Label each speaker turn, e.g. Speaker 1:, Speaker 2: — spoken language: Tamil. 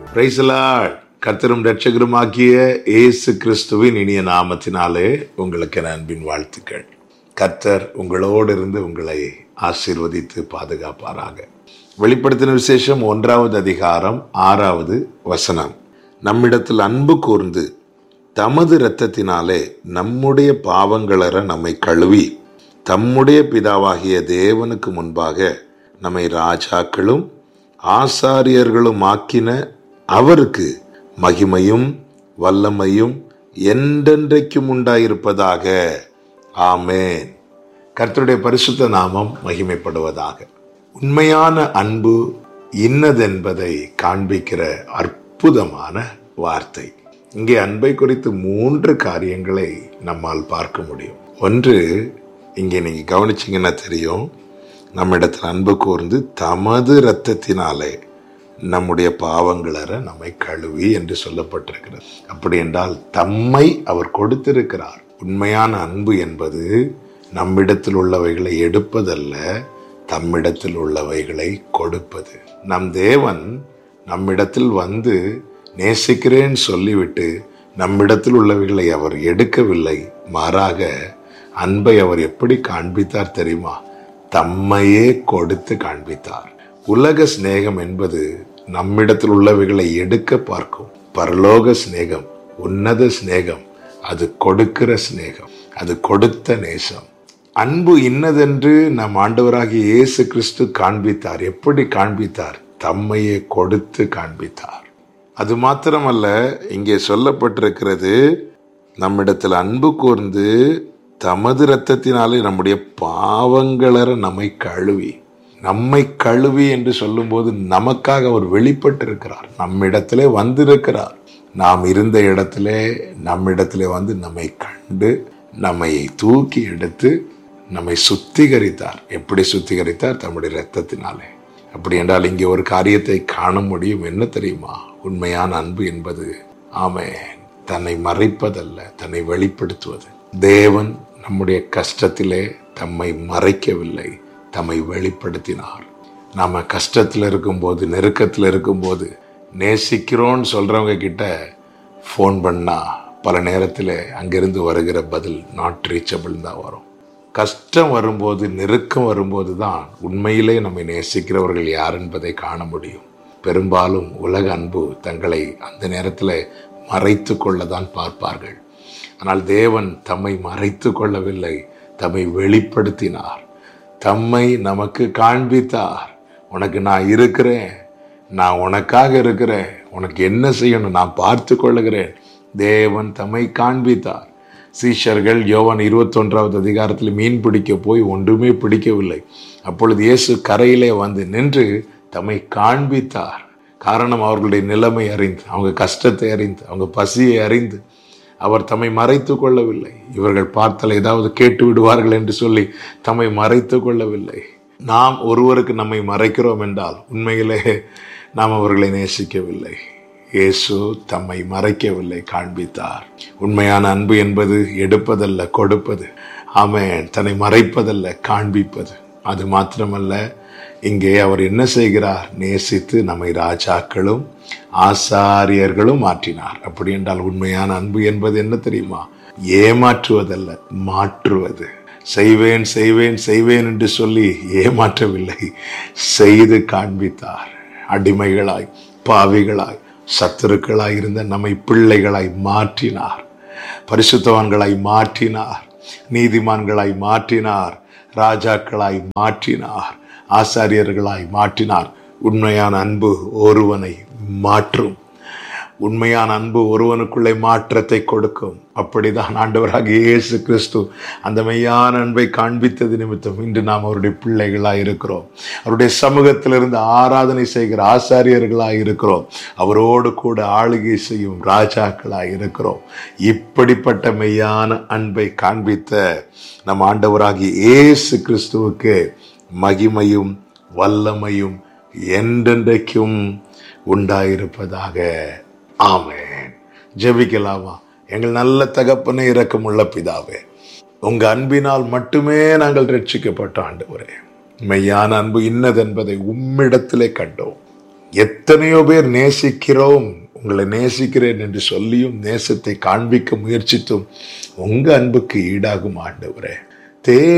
Speaker 1: பிரைசலாட் கர்த்தரும் ரட்சகருமாக்கிய இயேசு கிறிஸ்துவின் இனிய நாமத்தினாலே உங்களுக்கு என் அன்பின் வாழ்த்துக்கள் கர்த்தர் உங்களோடு இருந்து உங்களை ஆசீர்வதித்து பாதுகாப்பாராக வெளிப்படுத்தின விசேஷம் ஒன்றாவது அதிகாரம் ஆறாவது வசனம் நம்மிடத்தில் அன்பு கூர்ந்து தமது இரத்தத்தினாலே நம்முடைய பாவங்களற நம்மை கழுவி தம்முடைய பிதாவாகிய தேவனுக்கு முன்பாக நம்மை ராஜாக்களும் ஆசாரியர்களும் ஆக்கின அவருக்கு மகிமையும் வல்லமையும் என்றென்றைக்கும் உண்டாயிருப்பதாக ஆமேன் கர்த்தருடைய பரிசுத்த நாமம் மகிமைப்படுவதாக உண்மையான அன்பு இன்னதென்பதை காண்பிக்கிற அற்புதமான வார்த்தை இங்கே அன்பை குறித்து மூன்று காரியங்களை நம்மால் பார்க்க முடியும் ஒன்று இங்கே நீங்க கவனிச்சீங்கன்னா தெரியும் நம்மிடத்தில் அன்பு கூர்ந்து தமது இரத்தத்தினாலே நம்முடைய பாவங்களற நம்மை கழுவி என்று சொல்லப்பட்டிருக்கிறது அப்படி என்றால் தம்மை அவர் கொடுத்திருக்கிறார் உண்மையான அன்பு என்பது நம்மிடத்தில் உள்ளவைகளை எடுப்பதல்ல தம்மிடத்தில் உள்ளவைகளை கொடுப்பது நம் தேவன் நம்மிடத்தில் வந்து நேசிக்கிறேன் சொல்லிவிட்டு நம்மிடத்தில் உள்ளவைகளை அவர் எடுக்கவில்லை மாறாக அன்பை அவர் எப்படி காண்பித்தார் தெரியுமா தம்மையே கொடுத்து காண்பித்தார் உலக சிநேகம் என்பது நம்மிடத்தில் உள்ளவைகளை எடுக்க பார்க்கும் பரலோக சிநேகம் உன்னத சிநேகம் அது கொடுக்கிற சிநேகம் அது கொடுத்த நேசம் அன்பு இன்னதென்று நம் ஆண்டவராகிய இயேசு கிறிஸ்து காண்பித்தார் எப்படி காண்பித்தார் தம்மையே கொடுத்து காண்பித்தார் அது மாத்திரமல்ல இங்கே சொல்லப்பட்டிருக்கிறது நம்மிடத்தில் அன்பு கூர்ந்து தமது இரத்தத்தினாலே நம்முடைய பாவங்களற நம்மை கழுவி நம்மை கழுவி என்று சொல்லும்போது நமக்காக அவர் வெளிப்பட்டிருக்கிறார் நம்மிடத்திலே வந்திருக்கிறார் நாம் இருந்த இடத்திலே நம்மிடத்திலே வந்து நம்மை கண்டு நம்மை தூக்கி எடுத்து நம்மை சுத்திகரித்தார் எப்படி சுத்திகரித்தார் தம்முடைய இரத்தத்தினாலே அப்படி என்றால் இங்கே ஒரு காரியத்தை காண முடியும் என்ன தெரியுமா உண்மையான அன்பு என்பது ஆமே தன்னை மறைப்பதல்ல தன்னை வெளிப்படுத்துவது தேவன் நம்முடைய கஷ்டத்திலே தம்மை மறைக்கவில்லை தம்மை வெளிப்படுத்தினார் நாம கஷ்டத்தில் இருக்கும்போது நெருக்கத்தில் இருக்கும்போது நேசிக்கிறோன்னு சொல்றவங்க கிட்ட ஃபோன் பண்ணா பல நேரத்தில் அங்கிருந்து வருகிற பதில் நாட் ரீச்சபிள் தான் வரும் கஷ்டம் வரும்போது நெருக்கம் வரும்போது தான் உண்மையிலே நம்மை நேசிக்கிறவர்கள் யார் என்பதை காண முடியும் பெரும்பாலும் உலக அன்பு தங்களை அந்த நேரத்தில் மறைத்து கொள்ள தான் பார்ப்பார்கள் ஆனால் தேவன் தம்மை மறைத்து கொள்ளவில்லை தம்மை வெளிப்படுத்தினார் தம்மை நமக்கு காண்பித்தார் உனக்கு நான் இருக்கிறேன் நான் உனக்காக இருக்கிறேன் உனக்கு என்ன செய்யணும் நான் பார்த்து கொள்ளுகிறேன் தேவன் தம்மை காண்பித்தார் சீஷர்கள் யோவான் இருபத்தொன்றாவது அதிகாரத்தில் மீன் பிடிக்க போய் ஒன்றுமே பிடிக்கவில்லை அப்பொழுது இயேசு கரையிலே வந்து நின்று தம்மை காண்பித்தார் காரணம் அவர்களுடைய நிலைமை அறிந்து அவங்க கஷ்டத்தை அறிந்து அவங்க பசியை அறிந்து அவர் தம்மை மறைத்து கொள்ளவில்லை இவர்கள் பார்த்தால் ஏதாவது கேட்டு விடுவார்கள் என்று சொல்லி தம்மை மறைத்து கொள்ளவில்லை நாம் ஒருவருக்கு நம்மை மறைக்கிறோம் என்றால் உண்மையிலே நாம் அவர்களை நேசிக்கவில்லை இயேசு தம்மை மறைக்கவில்லை காண்பித்தார் உண்மையான அன்பு என்பது எடுப்பதல்ல கொடுப்பது ஆமேன் தன்னை மறைப்பதல்ல காண்பிப்பது அது மாத்திரமல்ல இங்கே அவர் என்ன செய்கிறார் நேசித்து நம்மை ராஜாக்களும் ஆசாரியர்களும் மாற்றினார் அப்படி என்றால் உண்மையான அன்பு என்பது என்ன தெரியுமா ஏமாற்றுவதல்ல மாற்றுவது செய்வேன் செய்வேன் செய்வேன் என்று சொல்லி ஏமாற்றவில்லை செய்து காண்பித்தார் அடிமைகளாய் பாவிகளாய் சத்துருக்களாய் இருந்த நம்மை பிள்ளைகளாய் மாற்றினார் பரிசுத்தவான்களாய் மாற்றினார் நீதிமான்களாய் மாற்றினார் ராஜாக்களாய் மாற்றினார் ஆசாரியர்களாய் மாற்றினார் உண்மையான அன்பு ஒருவனை மாற்றும் உண்மையான அன்பு ஒருவனுக்குள்ளே மாற்றத்தை கொடுக்கும் அப்படிதான் ஆண்டவராக இயேசு கிறிஸ்து அந்த மெய்யான அன்பை காண்பித்தது நிமித்தம் இன்று நாம் அவருடைய பிள்ளைகளாய் இருக்கிறோம் அவருடைய சமூகத்திலிருந்து ஆராதனை செய்கிற ஆசாரியர்களாய் இருக்கிறோம் அவரோடு கூட ஆளுகை செய்யும் ராஜாக்களாய் இருக்கிறோம் இப்படிப்பட்ட மெய்யான அன்பை காண்பித்த நம் ஆண்டவராகிய இயேசு கிறிஸ்துவுக்கு மகிமையும் வல்லமையும் என்றென்றைக்கும் உண்டாயிருப்பதாக ஆமென் ஜெபிக்கலாமா எங்கள் நல்ல தகப்பனே இரக்கமுள்ள பிதாவே உங்க அன்பினால் மட்டுமே நாங்கள் ரட்சிக்கப்பட்ட ஆண்டவரே மெய்யான அன்பு இன்னதென்பதை உம்மிடத்திலே கண்டோம் எத்தனையோ பேர் நேசிக்கிறோம் உங்களை நேசிக்கிறேன் என்று சொல்லியும் நேசத்தை காண்பிக்க முயற்சித்தும் உங்க அன்புக்கு ஈடாகும் ஆண்டவரே தே